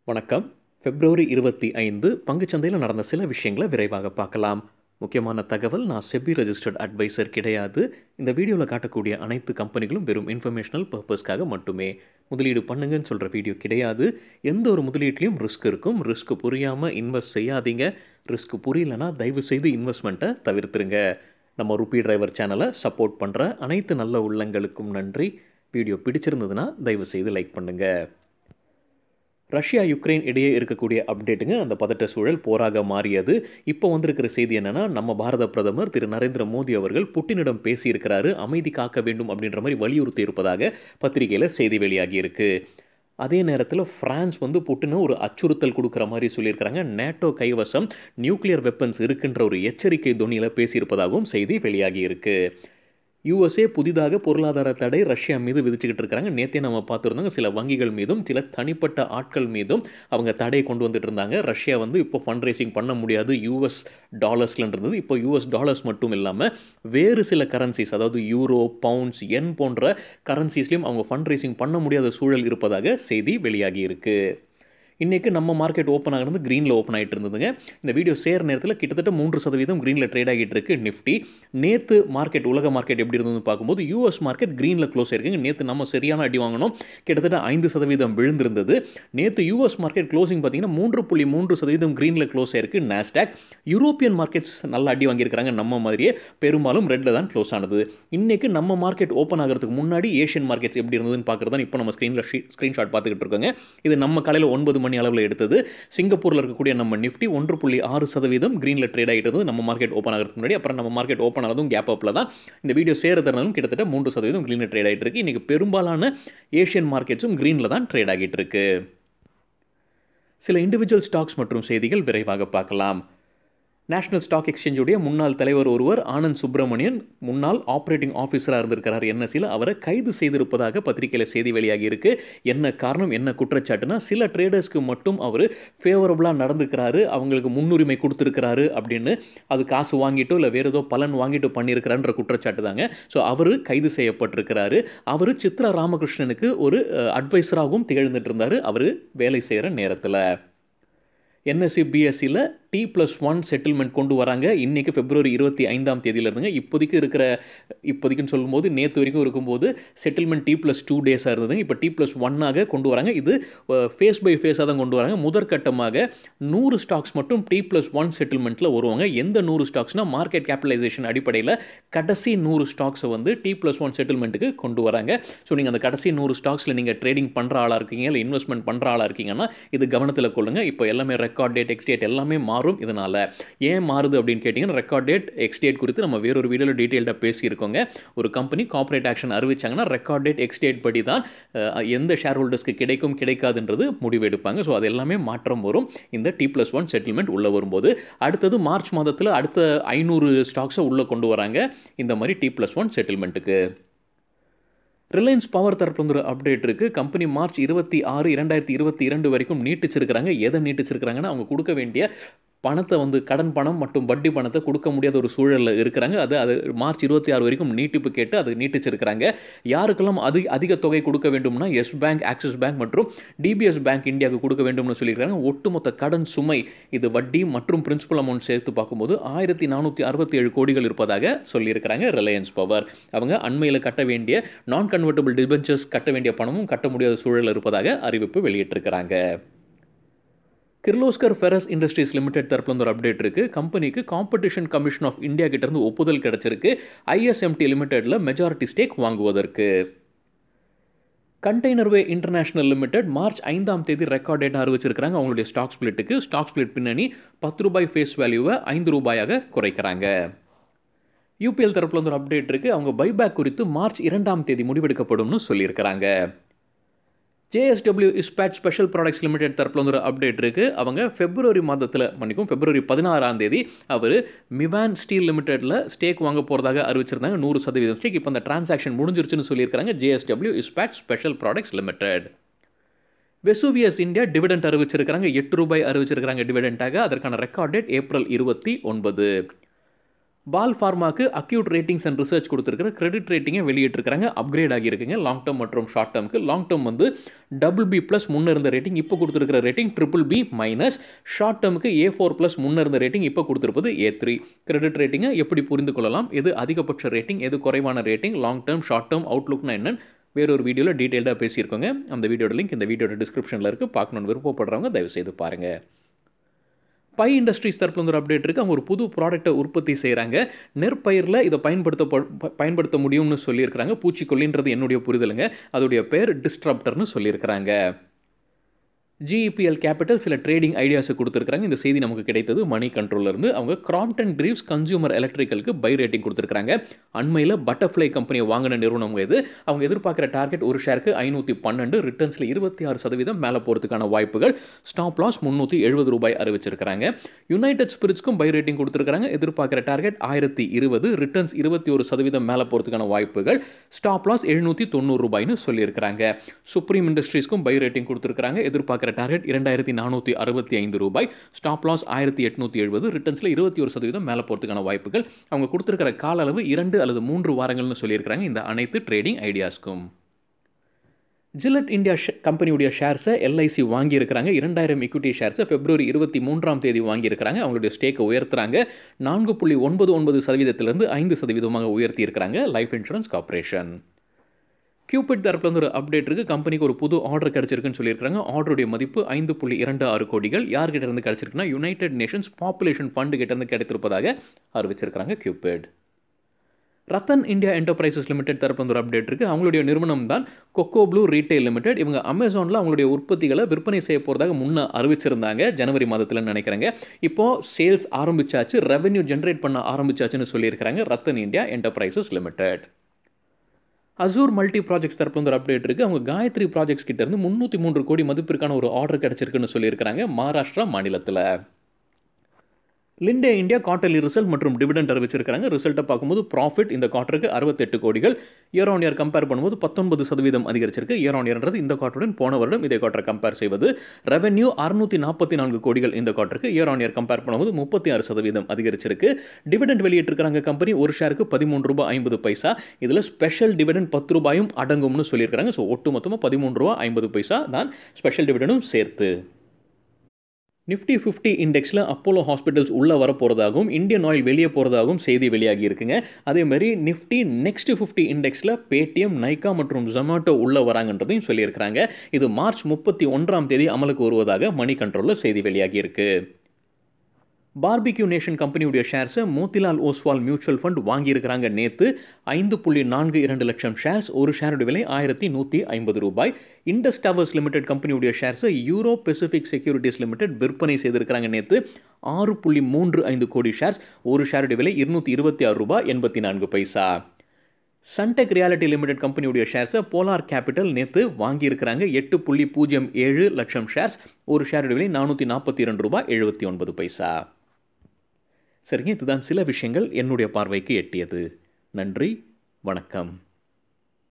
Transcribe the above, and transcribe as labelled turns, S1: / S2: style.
S1: வணக்கம் பிப்ரவரி இருபத்தி ஐந்து பங்குச்சந்தையில் நடந்த சில விஷயங்களை விரைவாக பார்க்கலாம் முக்கியமான தகவல் நான் செபி ரெஜிஸ்டர்ட் அட்வைசர் கிடையாது இந்த வீடியோவில் காட்டக்கூடிய அனைத்து கம்பெனிகளும் வெறும் இன்ஃபர்மேஷனல் பர்பஸ்க்காக மட்டுமே முதலீடு பண்ணுங்கன்னு சொல்கிற வீடியோ கிடையாது எந்த ஒரு முதலீட்லையும் ரிஸ்க் இருக்கும் ரிஸ்க் புரியாமல் இன்வெஸ்ட் செய்யாதீங்க ரிஸ்க் புரியலனா தயவு செய்து இன்வெஸ்ட்மெண்ட்டை தவிர்த்துருங்க நம்ம ருபி டிரைவர் சேனலை சப்போர்ட் பண்ணுற அனைத்து நல்ல உள்ளங்களுக்கும் நன்றி வீடியோ பிடிச்சிருந்ததுன்னா தயவு செய்து லைக் பண்ணுங்கள் ரஷ்யா யுக்ரைன் இடையே இருக்கக்கூடிய அப்டேட்டுங்க அந்த பதட்ட சூழல் போராக மாறியது இப்போ வந்திருக்கிற செய்தி என்னன்னா நம்ம பாரத பிரதமர் திரு நரேந்திர மோடி அவர்கள் புட்டினிடம் பேசியிருக்கிறாரு அமைதி காக்க வேண்டும் அப்படின்ற மாதிரி வலியுறுத்தி இருப்பதாக பத்திரிகையில் செய்தி வெளியாகி இருக்கு அதே நேரத்தில் ஃப்ரான்ஸ் வந்து புட்டின ஒரு அச்சுறுத்தல் கொடுக்குற மாதிரி சொல்லியிருக்கிறாங்க நேட்டோ கைவசம் நியூக்ளியர் வெப்பன்ஸ் இருக்கின்ற ஒரு எச்சரிக்கை துணியில் பேசியிருப்பதாகவும் செய்தி வெளியாகி இருக்கு யூஎஸ்ஏ புதிதாக பொருளாதார தடை ரஷ்யா மீது விதிச்சுக்கிட்டு இருக்கிறாங்க நேற்றே நம்ம பார்த்துருந்தாங்க சில வங்கிகள் மீதும் சில தனிப்பட்ட ஆட்கள் மீதும் அவங்க தடையை கொண்டு வந்துட்டு இருந்தாங்க ரஷ்யா வந்து இப்போ ஃபண்ட் ரைசிங் பண்ண முடியாது யூஎஸ் டாலர்ஸ்ல இருந்தது இப்போ யூஎஸ் டாலர்ஸ் மட்டும் இல்லாமல் வேறு சில கரன்சிஸ் அதாவது யூரோ பவுண்ட்ஸ் என் போன்ற கரன்சிஸ்லையும் அவங்க ஃபண்ட் ரைசிங் பண்ண முடியாத சூழல் இருப்பதாக செய்தி வெளியாகி இருக்கு இன்றைக்கி நம்ம மார்க்கெட் ஓப்பன் ஆகிறது க்ரீனில் ஓப்பன் ஆகிட்டு இருந்ததுங்க இந்த வீடியோ சேர நேரத்தில் கிட்டத்தட்ட மூன்று சதவீதம் க்ரீனில் ட்ரேட் ஆகிட்டு இருக்கு நிஃப்டி நேற்று மார்க்கெட் உலக மார்க்கெட் எப்படி இருந்ததுன்னு பார்க்கும்போது யூஎஸ் மார்க்கெட் க்ரீனில் க்ளோஸ் ஆயிருக்குங்க நேற்று நம்ம சரியான அடி வாங்கணும் கிட்டத்தட்ட ஐந்து சதவீதம் விழுந்திருந்தது நேற்று யூஎஸ் மார்க்கெட் க்ளோசிங் பார்த்தீங்கன்னா மூன்று புள்ளி மூன்று சதவீதம் க்ரீனில் க்ளோஸ் ஆயிருக்கு நாஸ்டாக் யூரோப்பியன் மார்க்கெட்ஸ் நல்லா அடி வாங்கியிருக்கிறாங்க நம்ம மாதிரியே பெரும்பாலும் ரெட்டில் தான் க்ளோஸ் ஆனது இன்றைக்கி நம்ம மார்க்கெட் ஓப்பன் ஆகிறதுக்கு முன்னாடி ஏஷியன் மார்க்கெட்ஸ் எப்படி இருந்ததுன்னு பார்க்குறது தான் இப்போ நம்ம ஸ்க்ரீனில் ஸ்க்ரீன்ஷாட் பார்த்துக்கிட்டு இருக்கோங்க இது நம்ம காலையில் ஒன்பது மணி அளவில் எடுத்தது சிங்கப்பூரில் இருக்கக்கூடிய நம்ம நிஃப்டி ஒன்று புள்ளி ஆறு சதவீதம் க்ரீனில் ட்ரேட் ஆகிட்டு இருந்தது நம்ம மார்க்கெட் ஓப்பன் ஆகிறதுக்கு முன்னாடி அப்புறம் நம்ம மார்க்கெட் ஓப்பன் ஆனதும் கேப் அப்பில் தான் இந்த வீடியோ சேர தரணும் கிட்டத்தட்ட மூன்று சதவீதம் க்ரீனில் ட்ரேட் ஆகிட்டு இருக்கு இன்றைக்கி பெரும்பாலான ஏஷியன் மார்க்கெட்ஸும் க்ரீனில் தான் ட்ரேட் ஆகிட்டு இருக்கு சில இண்டிவிஜுவல் ஸ்டாக்ஸ் மற்றும் செய்திகள் விரைவாக பார்க்கலாம் நேஷனல் ஸ்டாக் எக்ஸ்சேஞ்சுடைய முன்னாள் தலைவர் ஒருவர் ஆனந்த் சுப்பிரமணியன் முன்னாள் ஆப்ரேட்டிங் ஆஃபீஸராக இருந்திருக்கிறார் என்எஸ்சியில் அவரை கைது செய்திருப்பதாக பத்திரிகையில் செய்தி வெளியாகி இருக்கு என்ன காரணம் என்ன குற்றச்சாட்டுனா சில ட்ரேடர்ஸ்க்கு மட்டும் அவர் ஃபேவரபுளாக நடந்துக்கிறாரு அவங்களுக்கு முன்னுரிமை கொடுத்துருக்கிறாரு அப்படின்னு அது காசு வாங்கிட்டோ இல்லை வேறு ஏதோ பலன் வாங்கிட்டோ பண்ணியிருக்கிறான்ற குற்றச்சாட்டு தாங்க ஸோ அவர் கைது செய்யப்பட்டிருக்கிறாரு அவர் சித்ரா ராமகிருஷ்ணனுக்கு ஒரு அட்வைசராகவும் திகழ்ந்துட்டு இருந்தார் அவர் வேலை செய்கிற நேரத்தில் என்எஸ்சி பிஎஸ்சியில் டி ப்ளஸ் ஒன் செட்டில்மெண்ட் கொண்டு வராங்க இன்றைக்கி பிப்ரவரி இருபத்தி ஐந்தாம் தேதியிலிருந்துங்க இப்போதைக்கு இருக்கிற இப்போதைக்குன்னு சொல்லும்போது நேற்று வரைக்கும் இருக்கும்போது செட்டில்மெண்ட் டி ப்ளஸ் டூ டேஸாக இருந்ததுங்க இப்போ டி ப்ளஸ் ஒன்னாக கொண்டு வராங்க இது ஃபேஸ் பை ஃபேஸாக தான் கொண்டு வராங்க முதற்கட்டமாக நூறு ஸ்டாக்ஸ் மட்டும் டி ப்ளஸ் ஒன் செட்டில்மெண்ட்டில் வருவாங்க எந்த நூறு ஸ்டாக்ஸ்னால் மார்க்கெட் கேபிட்டலைசேஷன் அடிப்படையில் கடைசி நூறு ஸ்டாக்ஸை வந்து டி ப்ளஸ் ஒன் செட்டில்மெண்ட்டுக்கு கொண்டு வராங்க ஸோ நீங்கள் அந்த கடைசி நூறு ஸ்டாக்ஸில் நீங்கள் ட்ரேடிங் பண்ணுற ஆளாக இருக்கீங்க இல்லை இன்வெஸ்ட்மெண்ட் பண்ணுற ஆளாக இருக்கீங்கன்னா இது கவனத்தில் கொள்ளுங்கள் இப்போ எல்லாமே ரெக்கார்ட் டேட் எக்ஸ் டேட் எல்லாமே மாறும் இதனால் ஏன் மாறுது அப்படின்னு கேட்டிங்கன்னா ரெக்கார்ட் டேட் எக்ஸ் டேட் குறித்து நம்ம வேறொரு வீடியோவில் டீட்டெயில்டாக பேசியிருக்கோங்க ஒரு கம்பெனி கார்ப்பரேட் ஆக்ஷன் அறிவிச்சாங்கன்னா ரெக்கார்ட் டேட் எக்ஸ் டேட் படி தான் எந்த ஷேர் ஹோல்டர்ஸ்க்கு கிடைக்கும் கிடைக்காதுன்றது முடிவு எடுப்பாங்க ஸோ அது எல்லாமே மாற்றம் வரும் இந்த டி ப்ளஸ் ஒன் செட்டில்மெண்ட் உள்ளே வரும்போது அடுத்தது மார்ச் மாதத்தில் அடுத்த ஐநூறு ஸ்டாக்ஸை உள்ளே கொண்டு வராங்க இந்த மாதிரி டி ப்ளஸ் ஒன் செட்டில்மெண்ட்டுக்கு ரிலையன்ஸ் பவர் தரப்புல ஒரு அப்டேட் இருக்குது கம்பெனி மார்ச் இருபத்தி ஆறு இரண்டாயிரத்தி இருபத்தி இரண்டு வரைக்கும் நீட்டிச்சிருக்கிறாங்க எதை நீட்டிச்சிருக்கிறாங்கன்னா அவங்க கொடுக்க வேண்டிய பணத்தை வந்து கடன் பணம் மற்றும் வட்டி பணத்தை கொடுக்க முடியாத ஒரு சூழலில் இருக்கிறாங்க அது அது மார்ச் இருபத்தி ஆறு வரைக்கும் நீட்டிப்பு கேட்டு அது நீட்டிச்சிருக்கிறாங்க யாருக்கெல்லாம் அதிக அதிக தொகை கொடுக்க வேண்டும்னா எஸ் பேங்க் ஆக்சிஸ் பேங்க் மற்றும் டிபிஎஸ் பேங்க் இந்தியாவுக்கு கொடுக்க வேண்டும்னு சொல்லியிருக்காங்க ஒட்டுமொத்த கடன் சுமை இது வட்டி மற்றும் பிரின்சிபல் அமௌண்ட் சேர்த்து பார்க்கும்போது ஆயிரத்தி நானூற்றி அறுபத்தி ஏழு கோடிகள் இருப்பதாக சொல்லியிருக்கிறாங்க ரிலையன்ஸ் பவர் அவங்க அண்மையில் கட்ட வேண்டிய நான் கன்வெர்டபிள் டிபென்ச்சர்ஸ் கட்ட வேண்டிய பணமும் கட்ட முடியாத சூழல் இருப்பதாக அறிவிப்பு வெளியிட்டிருக்கிறாங்க கிர்லோஸ்கர் ஃபெரஸ் இண்டஸ்ட்ரீஸ் லிமிடெட் தரப்புல ஒரு அப்டேட் இருக்குது கம்பெனிக்கு காம்படிஷன் கமிஷன் ஆஃப் இந்தியா கிட்டேருந்து ஒப்புதல் கிடச்சிருக்கு ஐஎஸ்எம்டி லிமிடெட்டில் மெஜாரிட்டி ஸ்டேக் வாங்குவதற்கு கண்டெய்னர்வே இன்டர்நேஷனல் லிமிடெட் மார்ச் ஐந்தாம் தேதி ரெக்கார்ட் டேட் அறிவிச்சிருக்கிறாங்க அவங்களுடைய ஸ்டாக் ஸ்பிளிட்டுக்கு ஸ்டாக் ஸ்பிளிட் பின்னணி பத்து ரூபாய் ஃபேஸ் வேல்யூவை ஐந்து ரூபாயாக குறைக்கிறாங்க யூபிஎல் தரப்புல வந்து ஒரு அப்டேட் இருக்குது அவங்க பைபேக் குறித்து மார்ச் இரண்டாம் தேதி முடிவெடுக்கப்படும்னு சொல்லியிருக்கிறாங்க JSW Ispat special products limited தரப்பில் வந்து ஒரு அப்டேட் இருக்குது அவங்க ஃபெப்ரவரி மாதத்தில் மன்னிக்கும் ஃபெப்ரவரி பதினாறாம் தேதி அவர் மிவான் ஸ்டீல் லிமிடெட்டில் ஸ்டேக் வாங்க போகிறதாக அறிவிச்சிருந்தாங்க நூறு சதவீதம் ஸ்டேக் இப்போ அந்த டிரான்சாக்ஷன் முடிஞ்சிருச்சுன்னு சொல்லியிருக்காங்க JSW Ispat special products limited Vesuvius India dividend அறிவிச்சிருக்கிறாங்க எட்டு ரூபாய் அறிவிச்சிருக்கிறாங்க டிவிடெண்டாக அதற்கான ரெக்கார்ட் டேட் ஏப்ரல் இருபத்தி ஒன்பது பால் ஃபார்மாக்கு அக்யூட் ரேட்டிங்ஸ் அண்ட் ரிசர்ச் கொடுத்துருக்கிற கிரெடிட் ரேட்டிங்கை வெளியிட்டிருக்காங்க அப்கிரேட் ஆகியிருக்குங்க லாங் டேர்ம் மற்றும் ஷார்ட் டேர்முக்கு லாங் டேர்ம் வந்து டபுள் பி ப்ளஸ் முன்ன இருந்த ரேட்டிங் இப்போ கொடுத்துருக்கிற rating triple B minus short டேர்முக்கு ஏ ஃபோர் ப்ளஸ் முன்ன இருந்த ரேட்டிங் இப்போ கொடுத்துருப்பது ஏ த்ரீ கிரெடிட் ரேட்டிங்கை எப்படி புரிந்து கொள்ளலாம் எது அதிகபட்ச ரேட்டிங் எது குறைவான rating long term short term அவுட்லுக்னா என்னன்னு வேறொரு வீடியோவில் டீட்டெயில்டாக பேசியிருக்கோங்க அந்த வீடியோட லிங்க் இந்த வீடியோட டிஸ்கிரிப்ஷனில் இருக்குது பார்க்கணுன்னு விருப்பப்படுறவங்க தயவுசெய்து பாருங்கள் பை இண்டஸ்ட்ரீஸ் தரப்புல வந்து ஒரு அப்டேட் இருக்குது அவங்க ஒரு புது ப்ராடக்ட்டை உற்பத்தி செய்கிறாங்க நெற்பயிரில் இதை பயன்படுத்த பயன்படுத்த முடியும்னு சொல்லியிருக்கிறாங்க பூச்சிக்கொல்லின்றது என்னுடைய புரிதலுங்க அதோடைய பேர் டிஸ்ட்ரப்டர்னு சொல்லியிருக்கிறாங்க ஜிஇபிஎல் கேபிட்டல் சில ட்ரேடிங் ஐடியாஸை கொடுத்துருக்காங்க இந்த செய்தி நமக்கு கிடைத்தது மணி கண்ட்ரோல்லேருந்து அவங்க கிராம்டன் கிரீவ்ஸ் கன்சியூமர் எலக்ட்ரிக்கலுக்கு பை ரேட்டிங் கொடுத்துருக்காங்க அண்மையில் பட்டர்ஃப்ளை கம்பெனியை வாங்கின நிறுவனம் இது அவங்க எதிர்பார்க்குற டார்கெட் ஒரு ஷேருக்கு ஐநூற்றி பன்னெண்டு ரிட்டர்ன்ஸில் இருபத்தி ஆறு சதவீதம் மேலே போகிறதுக்கான வாய்ப்புகள் ஸ்டாப் லாஸ் முந்நூற்றி எழுபது ரூபாய் அறிவிச்சிருக்காங்க யுனைடெட் ஸ்பிரிட்ஸ்க்கும் பை ரேட்டிங் கொடுத்துருக்காங்க எதிர்பார்க்குற டார்கெட் ஆயிரத்தி இருபது ரிட்டர்ன்ஸ் இருபத்தி ஒரு சதவீதம் மேலே போகிறதுக்கான வாய்ப்புகள் ஸ்டாப் லாஸ் எழுநூற்றி தொண்ணூறு ரூபாய்னு சொல்லியிருக்கிறாங்க சுப்ரீம் இண்டஸ்ட்ரீஸ்க்கும் பை ரேட்டிங் கொடுத்துருக்காங்க எதிர்பார்க்குற டார்கெட் இரண்டாயிரத்தி நானூற்றி அறுபத்தி ஐந்து ரூபாய் ஸ்டாப் லாஸ் ஆயிரத்தி எட்நூற்றி எழுபது ரிட்டர்ன்ஸில் இருபத்தி ஒரு சதவீதம் மேலே போகிறதுக்கான வாய்ப்புகள் அவங்க கொடுத்துருக்கிற கால அளவு இரண்டு அல்லது மூன்று வாரங்கள்னு சொல்லியிருக்கிறாங்க இந்த அனைத்து ட்ரேடிங் ஐடியாஸ்க்கும் ஜில்லட் இந்தியா கம்பெனியுடைய ஷேர்ஸை எல்ஐசி வாங்கியிருக்கிறாங்க இரண்டாயிரம் equity ஷேர்ஸை பிப்ரவரி இருபத்தி மூன்றாம் தேதி வாங்கியிருக்கிறாங்க அவங்களுடைய ஸ்டேக்கை உயர்த்துறாங்க நான்கு புள்ளி ஒன்பது ஒன்பது சதவீதத்திலிருந்து ஐந்து சதவீதமாக உயர்த்தி இருக்கிறாங்க லைஃப் இன்சூரன்ஸ் கார்பரேஷன் கியூபிட் தரப்புல இருந்து ஒரு அப்டேட் இருக்குது கம்பெனிக்கு ஒரு புது ஆர்டர் கிடச்சிருக்குன்னு சொல்லியிருக்காங்க ஆர்டருடைய மதிப்பு ஐந்து புள்ளி இரண்டு ஆறு கோடிகள் யார்கிட்ட இருந்து கிடச்சிருக்குன்னா யுனைடெட் நேஷன்ஸ் பாப்புலேஷன் ஃபண்டு கிட்ட இருந்து கிடைத்திருப்பதாக அறிவிச்சிருக்காங்க Cupid Rattan India enterprises limited தரப்பு ஒரு அப்டேட் இருக்குது அவங்களுடைய நிறுவனம் தான் கொக்கோ ப்ளூ ரீட்டைல் லிமிடெட் இவங்க அமேசானில் அவங்களுடைய உற்பத்திகளை விற்பனை செய்ய போகிறதாக முன்ன அறிவிச்சிருந்தாங்க ஜனவரி மாதத்தில் நினைக்கிறாங்க இப்போது சேல்ஸ் ஆரம்பிச்சாச்சு ரெவென்யூ ஜென்ரேட் பண்ண ஆரம்பிச்சாச்சுன்னு சொல்லியிருக்கிறாங்க Rattan India enterprises limited Azure multi projects தரப்புல வந்து ஒரு அப்டேட் இருக்குது அவங்க காயத்ரி ப்ராஜெக்ட்ஸ் கிட்ட இருந்து முந்நூற்றி மூன்று கோடி மதிப்பிற்கான ஒரு ஆர்டர் கிடச்சிருக்குன்னு சொல்லியிருக்கிறாங்க மகாராஷ்டிரா மாநிலத்தில் லிண்டே இந்தியா குவார்டர்லி ரிசல்ட் மற்றும் டிவிடெண்ட் அறிவிச்சிருக்காங்க ரிசல்ட்டை பார்க்கும்போது ப்ராஃபிட் இந்த குவார்ட்டருக்கு அறுபத்தெட்டு கோடிகள் இயர் ஆன் இயர் கம்பேர் பண்ணும்போது பத்தொன்பது சதவீதம் அதிகரிச்சிருக்கு இயர் ஆன் இயர்ன்றது இந்த குவார்ட்டருடன் போன வருடம் இதே குவார்ட்டரை கம்பேர் செய்வது ரெவென்யூ அறுநூற்றி நாற்பத்தி நான்கு கோடிகள் இந்த குவார்ட்டருக்கு இயர் ஆன் இயர் கம்பேர் பண்ணும்போது முப்பத்தி ஆறு சதவீதம் அதிகரிச்சிருக்கு டிவிடெண்ட் வெளியிட்டிருக்காங்க கம்பெனி ஒரு ஷேருக்கு பதிமூன்று ரூபாய் ஐம்பது பைசா இதில் ஸ்பெஷல் டிவிடெண்ட் பத்து ரூபாயும் அடங்கும்னு சொல்லியிருக்காங்க ஸோ ஒட்டு மொத்தமாக பதிமூன்று ரூபா ஐம்பது பைசா தான் ஸ்பெஷல் டிவிடெண்டும் சேர்த்து நிஃப்டி ஃபிஃப்டி இண்டெக்ஸில் அப்போலோ ஹாஸ்பிட்டல்ஸ் உள்ளே வர போகிறதாகவும் இந்தியன் ஆயில் வெளியே போகிறதாகவும் செய்தி வெளியாகி இருக்குங்க அதே மாதிரி நிஃப்டி நெக்ஸ்ட் ஃபிஃப்டி இண்டெக்ஸில் பேடிஎம் நைக்கா மற்றும் ஜொமேட்டோ உள்ளே வராங்கன்றதையும் சொல்லியிருக்கிறாங்க இது மார்ச் முப்பத்தி ஒன்றாம் தேதி அமலுக்கு வருவதாக மணி கண்ட்ரோலில் செய்தி வெளியாகி இருக்கு பார்பிக்யூ நேஷன் கம்பெனியுடைய ஷேர்ஸை மோத்திலால் ஓஸ்வால் மியூச்சுவல் ஃபண்ட் வாங்கியிருக்கிறாங்க நேற்று ஐந்து புள்ளி நான்கு இரண்டு லட்சம் ஷேர்ஸ் ஒரு ஷேருடைய விலை ஆயிரத்தி நூற்றி ஐம்பது ரூபாய் இண்டஸ் டவர்ஸ் லிமிடெட் கம்பெனியுடைய ஷேர்ஸை யூரோ பெசிபிக் செக்யூரிட்டிஸ் லிமிடெட் விற்பனை செய்திருக்கிறாங்க நேற்று ஆறு புள்ளி மூன்று ஐந்து கோடி ஷேர்ஸ் ஒரு ஷேருடைய விலை இருநூற்றி இருபத்தி ஆறு ரூபாய் எண்பத்தி நான்கு பைசா சன்டெக் ரியாலிட்டி லிமிடெட் கம்பெனியுடைய ஷேர்ஸை போலார் கேபிட்டல் நேற்று வாங்கியிருக்கிறாங்க எட்டு புள்ளி பூஜ்ஜியம் ஏழு லட்சம் ஷேர்ஸ் ஒரு ஷேருடைய விலை நானூற்றி நாற்பத்தி இரண்டு ரூபாய் எழுபத்தி ஒன்பது பைசா சரிங்க இதுதான் சில விஷயங்கள் என்னுடைய பார்வைக்கு எட்டியது நன்றி வணக்கம்